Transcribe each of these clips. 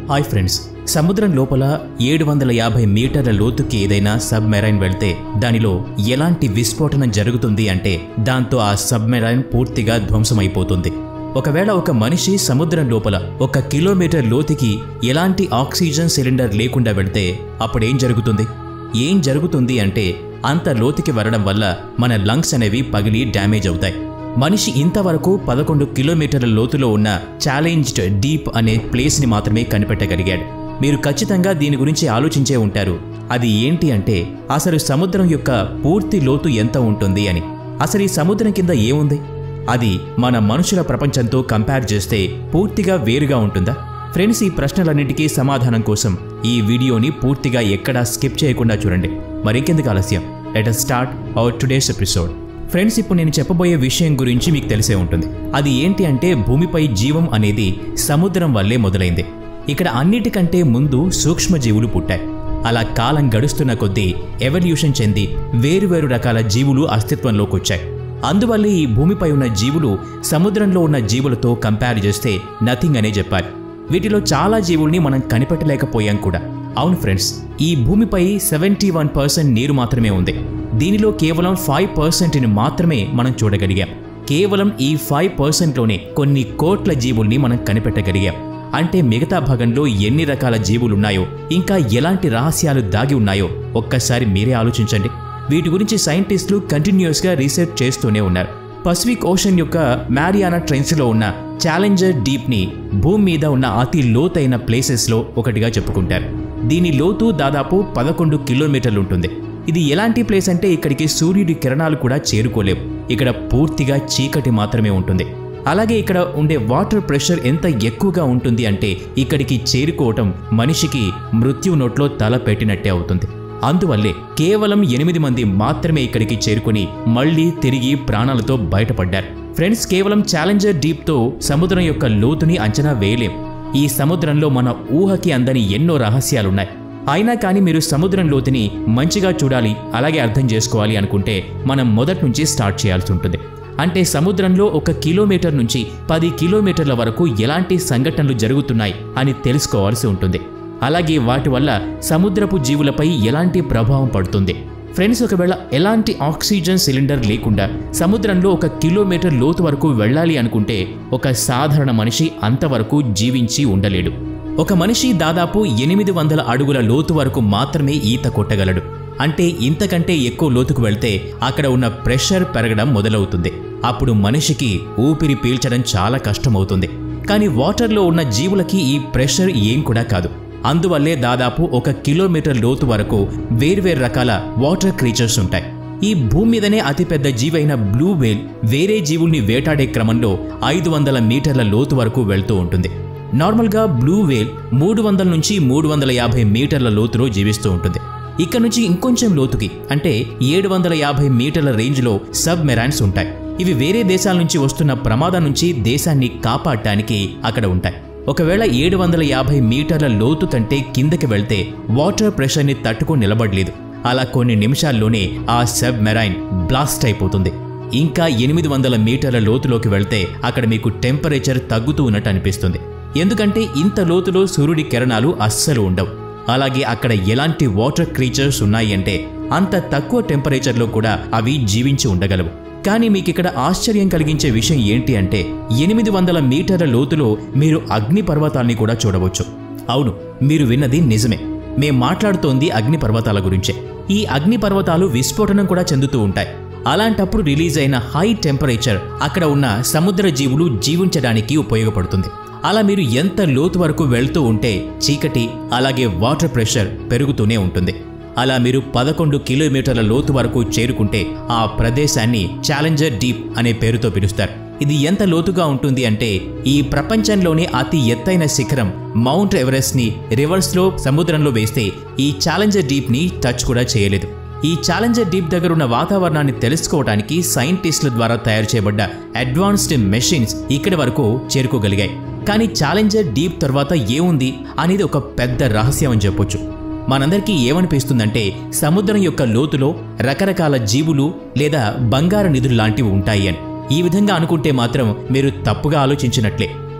hi friends సముద్రం లోపల ఏడు వందల యాభై మీటర్ల లోతుకి ఏదైనా సబ్మెరైన్ వెళ్తే దానిలో ఎలాంటి విస్ఫోటనం జరుగుతుంది అంటే దాంతో ఆ సబ్మెరైన్ పూర్తిగా ధ్వంసమైపోతుంది ఒకవేళ ఒక మనిషి సముద్రం లోపల ఒక కిలోమీటర్ లోతుకి ఎలాంటి ఆక్సిజన్ సిలిండర్ లేకుండా వెళ్తే అప్పుడేం జరుగుతుంది ఏం జరుగుతుంది అంటే అంత లోతుకి వెళ్ళడం వల్ల మన లంగ్స్ అనేవి పగిలి డ్యామేజ్ అవుతాయి మనిషి ఇంతవరకు పదకొండు కిలోమీటర్ల లోతులో ఉన్న ఛాలెంజ్డ్ డీప్ అనే ప్లేస్ని మాత్రమే కనిపెట్టగలిగాడు మీరు ఖచ్చితంగా దీని గురించి ఆలోచించే ఉంటారు అది ఏంటి అంటే అసలు సముద్రం యొక్క పూర్తి లోతు ఎంత ఉంటుంది అని అసలు ఈ సముద్రం కింద ఏముంది అది మన మనుషుల ప్రపంచంతో కంపేర్ చేస్తే పూర్తిగా వేరుగా ఉంటుందా ఫ్రెండ్స్ ఈ ప్రశ్నలన్నిటికీ సమాధానం కోసం ఈ వీడియోని పూర్తిగా ఎక్కడా స్కిప్ చేయకుండా చూడండి మరింకెందుకు ఆలస్యం let start our today's episode friends ఇప్పుడు నేను చెప్పబోయే విషయం గురించి మీకు తెలిసే ఉంటుంది అది ఏంటి అంటే భూమిపై జీవం అనేది సముద్రం వల్లే మొదలైంది ఇక్కడ అన్నిటికంటే ముందు సూక్ష్మజీవులు పుట్టాయి అలా కాలం గడుస్తున్న కొద్దీ ఎవల్యూషన్ చెంది వేరువేరు రకాల జీవులు అస్తిత్వంలోకి వచ్చాయి అందువల్ల ఈ భూమిపై ఉన్న జీవులు సముద్రంలో ఉన్న జీవులతో కంపేర్ చేస్తే నథింగ్ అనే చెప్పాలి వీటిలో చాలా జీవుల్ని మనం కనిపెట్టలేకపోయాం కూడా అవును ఫ్రెండ్స్ ఈ భూమిపై సెవెంటీ వన్ పర్సెంట్ నీరు మాత్రమే ఉంది దీనిలో కేవలం ఫైవ్ పర్సెంట్ని మాత్రమే మనం చూడగలిగాం కేవలం ఈ ఫైవ్ పర్సెంట్లోనే కొన్ని కోట్ల జీవుల్ని మనం కనిపెట్టగలిగాం అంటే మిగతా భాగంలో ఎన్ని రకాల జీవులున్నాయో ఇంకా ఎలాంటి రహస్యాలు దాగి ఉన్నాయో ఒక్కసారి మీరే ఆలోచించండి వీటి గురించి సైంటిస్టులు కంటిన్యూస్గా రీసెర్చ్ చేస్తూనే ఉన్నారు పసిఫిక్ ఓషన్ యొక్క మ్యారియానా ట్రెంచ్లో ఉన్న ఛాలెంజర్ డీప్ని భూమి మీద ఉన్న అతి లోతైన ప్లేసెస్లో ఒకటిగా చెప్పుకుంటారు దీని లోతు దాదాపు పదకొండు కిలోమీటర్లు ఉంటుంది ఇది ఎలాంటి ప్లేస్ అంటే ఇక్కడికి సూర్యుడి కిరణాలు కూడా చేరుకోలేవు ఇక్కడ పూర్తిగా చీకటి మాత్రమే ఉంటుంది అలాగే ఇక్కడ ఉండే వాటర్ ప్రెషర్ ఎంత ఎక్కువగా ఉంటుంది అంటే ఇక్కడికి చేరుకోవటం మనిషికి మృత్యు నోట్లో తల పెట్టినట్టే అవుతుంది అందువల్లే కేవలం ఎనిమిది మంది మాత్రమే ఇక్కడికి చేరుకుని మళ్ళీ తిరిగి ప్రాణాలతో బయటపడ్డారు ఫ్రెండ్స్ కేవలం ఛాలెంజర్ డీప్తో సముద్రం యొక్క లోతుని అంచనా వేయలేం ఈ సముద్రంలో మన ఊహకి అందని ఎన్నో రహస్యాలున్నాయి అయినా కానీ మీరు సముద్రం లోతుని మంచిగా చూడాలి అలాగే అర్థం చేసుకోవాలి అనుకుంటే మనం మొదటి నుంచి స్టార్ట్ చేయాల్సి ఉంటుంది అంటే సముద్రంలో ఒక కిలోమీటర్ నుంచి పది కిలోమీటర్ల వరకు ఎలాంటి సంఘటనలు జరుగుతున్నాయి అని తెలుసుకోవాల్సి ఉంటుంది అలాగే వాటి వల్ల సముద్రపు జీవులపై ఎలాంటి ప్రభావం పడుతుంది ఫ్రెండ్స్ ఒకవేళ ఎలాంటి ఆక్సిజన్ సిలిండర్ లేకుండా సముద్రంలో ఒక కిలోమీటర్ లోతు వరకు వెళ్ళాలి అనుకుంటే ఒక సాధారణ మనిషి అంతవరకు జీవించి ఉండలేడు ఒక మనిషి దాదాపు ఎనిమిది వందల అడుగుల లోతు వరకు మాత్రమే ఈత కొట్టగలడు అంటే ఇంతకంటే ఎక్కువ లోతుకు వెళ్తే అక్కడ ఉన్న ప్రెషర్ పెరగడం మొదలవుతుంది అప్పుడు మనిషికి ఊపిరి పీల్చడం చాలా కష్టమవుతుంది కానీ వాటర్లో ఉన్న జీవులకి ఈ ప్రెషర్ ఏం కూడా కాదు అందువల్లే దాదాపు ఒక కిలోమీటర్ లోతు వరకు వేర్వేరు రకాల వాటర్ క్రీచర్స్ ఉంటాయి ఈ భూమి మీదనే అతిపెద్ద జీవైన బ్లూ వేల్ వేరే జీవుల్ని వేటాడే క్రమంలో ఐదు వందల మీటర్ల లోతు వరకు వెళ్తూ ఉంటుంది నార్మల్గా బ్లూ వేల్ మూడు వందల నుంచి మూడు వందల యాభై మీటర్ల లోతులో జీవిస్తూ ఉంటుంది ఇక్కడ నుంచి ఇంకొంచెం లోతుకి అంటే ఏడు వందల యాభై మీటర్ల రేంజ్లో సబ్ మెరాన్స్ ఉంటాయి ఇవి వేరే దేశాల నుంచి వస్తున్న ప్రమాదం నుంచి దేశాన్ని కాపాడటానికి అక్కడ ఉంటాయి ఒకవేళ ఏడు వందల యాభై మీటర్ల లోతు కంటే కిందకి వెళ్తే వాటర్ ప్రెషర్ని తట్టుకొని నిలబడలేదు అలా కొన్ని నిమిషాల్లోనే ఆ సబ్ మెరైన్ బ్లాస్ట్ అయిపోతుంది ఇంకా ఎనిమిది వందల మీటర్ల లోతులోకి వెళ్తే అక్కడ మీకు టెంపరేచర్ తగ్గుతూ ఉన్నట్టు అనిపిస్తుంది ఎందుకంటే ఇంత లోతులో సూర్యుడి కిరణాలు అస్సలు ఉండవు అలాగే అక్కడ ఎలాంటి వాటర్ క్రీచర్స్ ఉన్నాయి అంటే అంత తక్కువ టెంపరేచర్లో కూడా అవి జీవించి ఉండగలవు కానీ మీకు ఇక్కడ ఆశ్చర్యం కలిగించే విషయం ఏంటి అంటే ఎనిమిది వందల మీటర్ల లోతులో మీరు అగ్ని పర్వతాల్ని కూడా చూడవచ్చు అవును మీరు విన్నది నిజమే మేం మాట్లాడుతోంది అగ్ని పర్వతాల గురించే ఈ అగ్ని పర్వతాలు విస్ఫోటనం కూడా చెందుతూ ఉంటాయి అలాంటప్పుడు రిలీజ్ అయిన హై టెంపరేచర్ అక్కడ ఉన్న సముద్ర జీవులు జీవించడానికి ఉపయోగపడుతుంది అలా మీరు ఎంత లోతు వరకు వెళ్తూ ఉంటే చీకటి అలాగే వాటర్ ప్రెషర్ పెరుగుతూనే ఉంటుంది అలా మీరు పదకొండు కిలోమీటర్ల లోతు వరకు చేరుకుంటే ఆ ప్రదేశాన్ని ఛాలెంజర్ డీప్ అనే పేరుతో పిలుస్తారు ఇది ఎంత లోతుగా ఉంటుంది అంటే ఈ ప్రపంచంలోనే అతి ఎత్తైన శిఖరం మౌంట్ ఎవరెస్ట్ని రివర్స్లో సముద్రంలో వేస్తే ఈ ఛాలెంజర్ డీప్ని టచ్ కూడా చేయలేదు ఈ ఛాలెంజర్ డీప్ దగ్గర ఉన్న వాతావరణాన్ని తెలుసుకోవడానికి సైంటిస్టుల ద్వారా తయారు చేయబడ్డ అడ్వాన్స్డ్ మెషిన్స్ ఇక్కడి వరకు చేరుకోగలిగాయి కానీ ఛాలెంజర్ డీప్ తర్వాత ఏముంది అనేది ఒక పెద్ద రహస్యం అని చెప్పొచ్చు మనందరికీ ఏమనిపిస్తుందంటే సముద్రం యొక్క లోతులో రకరకాల జీవులు లేదా బంగార నిధులు లాంటివి ఉంటాయి అని ఈ విధంగా అనుకుంటే మాత్రం మీరు తప్పుగా ఆలోచించినట్లే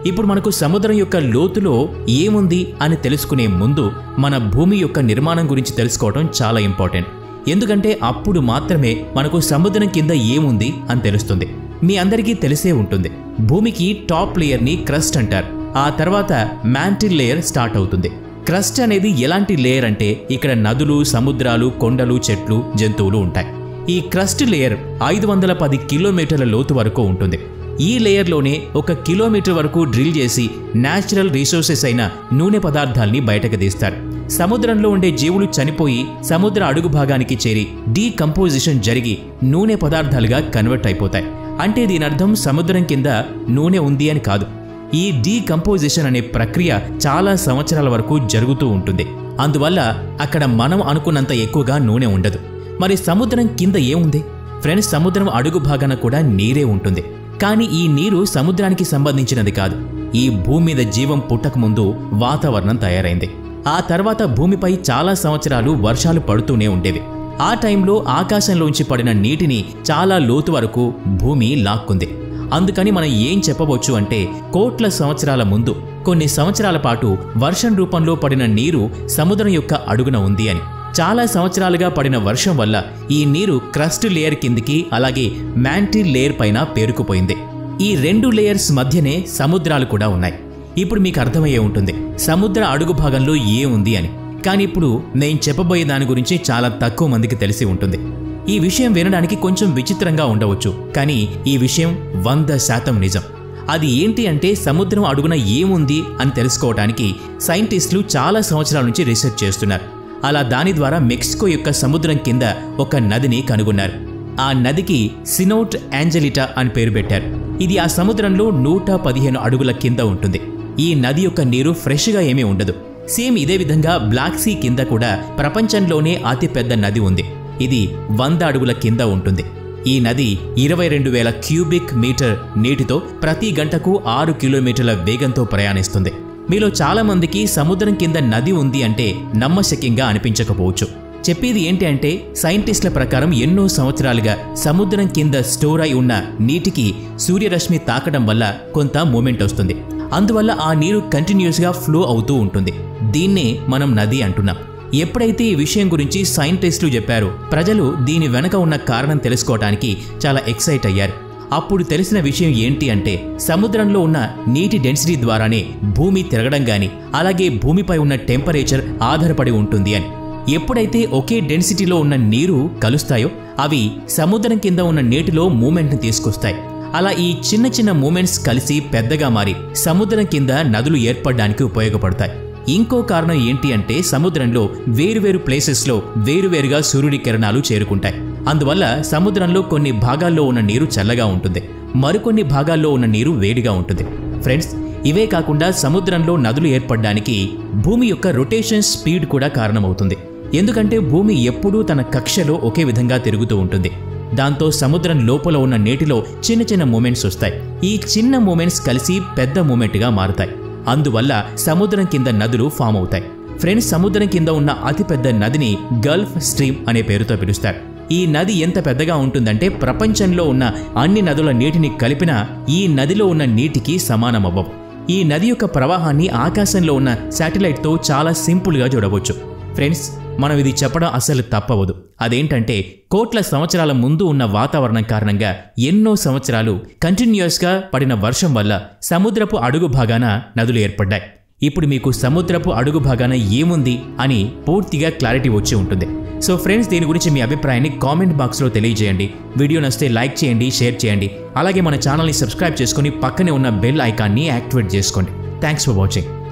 ఇప్పుడు మనకు సముద్రం యొక్క లోతులో ఏముంది అని తెలుసుకునే ముందు మన భూమి యొక్క నిర్మాణం గురించి తెలుసుకోవడం చాలా ఇంపార్టెంట్ ఎందుకంటే అప్పుడు మాత్రమే మనకు సముద్రం కింద ఏముంది అని తెలుస్తుంది మీ అందరికీ తెలిసే ఉంటుంది భూమికి టాప్ లేయర్ని క్రస్ట్ అంటారు ఆ తర్వాత మ్యాంటిల్ లేయర్ స్టార్ట్ అవుతుంది క్రస్ట్ అనేది ఎలాంటి లేయర్ అంటే ఇక్కడ నదులు సముద్రాలు కొండలు చెట్లు జంతువులు ఉంటాయి ఈ క్రస్ట్ లేయర్ ఐదు వందల పది కిలోమీటర్ల లోతు వరకు ఉంటుంది ఈ లేయర్లోనే ఒక కిలోమీటర్ వరకు డ్రిల్ చేసి న్యాచురల్ రిసోర్సెస్ అయిన నూనె పదార్థాల్ని బయటకు తీస్తారు సముద్రంలో ఉండే జీవులు చనిపోయి సముద్ర అడుగు భాగానికి చేరి డీకంపోజిషన్ జరిగి నూనె పదార్థాలుగా కన్వర్ట్ అయిపోతాయి అంటే దీని అర్థం సముద్రం కింద నూనె ఉంది అని కాదు ఈ డీకంపోజిషన్ అనే ప్రక్రియ చాలా సంవత్సరాల వరకు జరుగుతూ ఉంటుంది అందువల్ల అక్కడ మనం అనుకున్నంత ఎక్కువగా నూనె ఉండదు మరి సముద్రం కింద ఏముంది ఫ్రెండ్స్ సముద్రం అడుగు భాగాన కూడా నీరే ఉంటుంది కానీ ఈ నీరు సముద్రానికి సంబంధించినది కాదు ఈ భూమి మీద జీవం పుట్టక ముందు వాతావరణం తయారైంది ఆ తర్వాత భూమిపై చాలా సంవత్సరాలు వర్షాలు పడుతూనే ఉండేవి ఆ టైంలో ఆకాశంలోంచి పడిన నీటిని చాలా లోతు వరకు భూమి లాక్కుంది అందుకని మనం ఏం చెప్పవచ్చు అంటే కోట్ల సంవత్సరాల ముందు కొన్ని సంవత్సరాల పాటు వర్షం రూపంలో పడిన నీరు సముద్రం యొక్క అడుగున ఉంది అని చాలా సంవత్సరాలుగా పడిన వర్షం వల్ల ఈ నీరు క్రస్ట్ లేయర్ కిందికి అలాగే మ్యాంటిల్ లేయర్ పైన పేరుకుపోయింది ఈ రెండు లేయర్స్ మధ్యనే సముద్రాలు కూడా ఉన్నాయి ఇప్పుడు మీకు అర్థమయ్యే ఉంటుంది సముద్ర అడుగు భాగంలో ఏముంది అని కానీ ఇప్పుడు నేను చెప్పబోయే దాని గురించి చాలా తక్కువ మందికి తెలిసి ఉంటుంది ఈ విషయం వినడానికి కొంచెం విచిత్రంగా ఉండవచ్చు కానీ ఈ విషయం వంద శాతం నిజం అది ఏంటి అంటే సముద్రం అడుగున ఏముంది అని తెలుసుకోవడానికి సైంటిస్టులు చాలా సంవత్సరాల నుంచి రీసెర్చ్ చేస్తున్నారు అలా దాని ద్వారా మెక్సికో యొక్క సముద్రం కింద ఒక నదిని కనుగొన్నారు ఆ నదికి సినోట్ యాంజలిటా అని పేరు పెట్టారు ఇది ఆ సముద్రంలో నూట పదిహేను అడుగుల కింద ఉంటుంది ఈ నది యొక్క నీరు ఫ్రెష్గా ఏమీ ఉండదు సేమ్ ఇదే విధంగా బ్లాక్ సీ కింద కూడా ప్రపంచంలోనే అతిపెద్ద నది ఉంది ఇది వంద అడుగుల కింద ఉంటుంది ఈ నది ఇరవై రెండు వేల క్యూబిక్ మీటర్ నీటితో ప్రతి గంటకు ఆరు కిలోమీటర్ల వేగంతో ప్రయాణిస్తుంది మీలో చాలా మందికి సముద్రం కింద నది ఉంది అంటే నమ్మశక్యంగా అనిపించకపోవచ్చు చెప్పేది ఏంటి అంటే సైంటిస్టుల ప్రకారం ఎన్నో సంవత్సరాలుగా సముద్రం కింద స్టోర్ అయి ఉన్న నీటికి సూర్యరశ్మి తాకడం వల్ల కొంత మూమెంట్ వస్తుంది అందువల్ల ఆ నీరు కంటిన్యూస్గా ఫ్లో అవుతూ ఉంటుంది దీన్నే మనం నది అంటున్నాం ఎప్పుడైతే ఈ విషయం గురించి సైంటిస్టులు చెప్పారో ప్రజలు దీని వెనక ఉన్న కారణం తెలుసుకోవడానికి చాలా ఎక్సైట్ అయ్యారు అప్పుడు తెలిసిన విషయం ఏంటి అంటే సముద్రంలో ఉన్న నీటి డెన్సిటీ ద్వారానే భూమి తిరగడం గాని అలాగే భూమిపై ఉన్న టెంపరేచర్ ఆధారపడి ఉంటుంది అని ఎప్పుడైతే ఒకే డెన్సిటీలో ఉన్న నీరు కలుస్తాయో అవి సముద్రం కింద ఉన్న నీటిలో మూమెంట్ని తీసుకొస్తాయి అలా ఈ చిన్న చిన్న మూమెంట్స్ కలిసి పెద్దగా మారి సముద్రం కింద నదులు ఏర్పడడానికి ఉపయోగపడతాయి ఇంకో కారణం ఏంటి అంటే సముద్రంలో వేరువేరు ప్లేసెస్లో వేరువేరుగా సూర్యుడి కిరణాలు చేరుకుంటాయి అందువల్ల సముద్రంలో కొన్ని భాగాల్లో ఉన్న నీరు చల్లగా ఉంటుంది మరికొన్ని భాగాల్లో ఉన్న నీరు వేడిగా ఉంటుంది ఫ్రెండ్స్ ఇవే కాకుండా సముద్రంలో నదులు ఏర్పడడానికి భూమి యొక్క రొటేషన్ స్పీడ్ కూడా కారణమవుతుంది ఎందుకంటే భూమి ఎప్పుడూ తన కక్షలో ఒకే విధంగా తిరుగుతూ ఉంటుంది దాంతో సముద్రం లోపల ఉన్న నీటిలో చిన్న చిన్న మూమెంట్స్ వస్తాయి ఈ చిన్న మూమెంట్స్ కలిసి పెద్ద మూమెంట్గా మారుతాయి అందువల్ల సముద్రం కింద నదులు ఫామ్ అవుతాయి ఫ్రెండ్స్ సముద్రం కింద ఉన్న అతిపెద్ద నదిని గల్ఫ్ స్ట్రీమ్ అనే పేరుతో పిలుస్తారు ఈ నది ఎంత పెద్దగా ఉంటుందంటే ప్రపంచంలో ఉన్న అన్ని నదుల నీటిని కలిపినా ఈ నదిలో ఉన్న నీటికి సమానమవ్వవు ఈ నది యొక్క ప్రవాహాన్ని ఆకాశంలో ఉన్న శాటిలైట్తో చాలా సింపుల్గా చూడవచ్చు ఫ్రెండ్స్ మనం ఇది చెప్పడం అసలు తప్పవదు అదేంటంటే కోట్ల సంవత్సరాల ముందు ఉన్న వాతావరణం కారణంగా ఎన్నో సంవత్సరాలు కంటిన్యూస్గా పడిన వర్షం వల్ల సముద్రపు అడుగు భాగాన నదులు ఏర్పడ్డాయి ఇప్పుడు మీకు సముద్రపు అడుగు భాగాన ఏముంది అని పూర్తిగా క్లారిటీ వచ్చి ఉంటుంది సో ఫ్రెండ్స్ దీని గురించి మీ అభిప్రాయాన్ని కామెంట్ బాక్స్లో తెలియజేయండి వీడియో నచ్చితే లైక్ చేయండి షేర్ చేయండి అలాగే మన ఛానల్ని సబ్స్క్రైబ్ చేసుకొని పక్కనే ఉన్న బెల్ ఐకాన్ని యాక్టివేట్ చేసుకోండి థ్యాంక్స్ ఫర్ వాచింగ్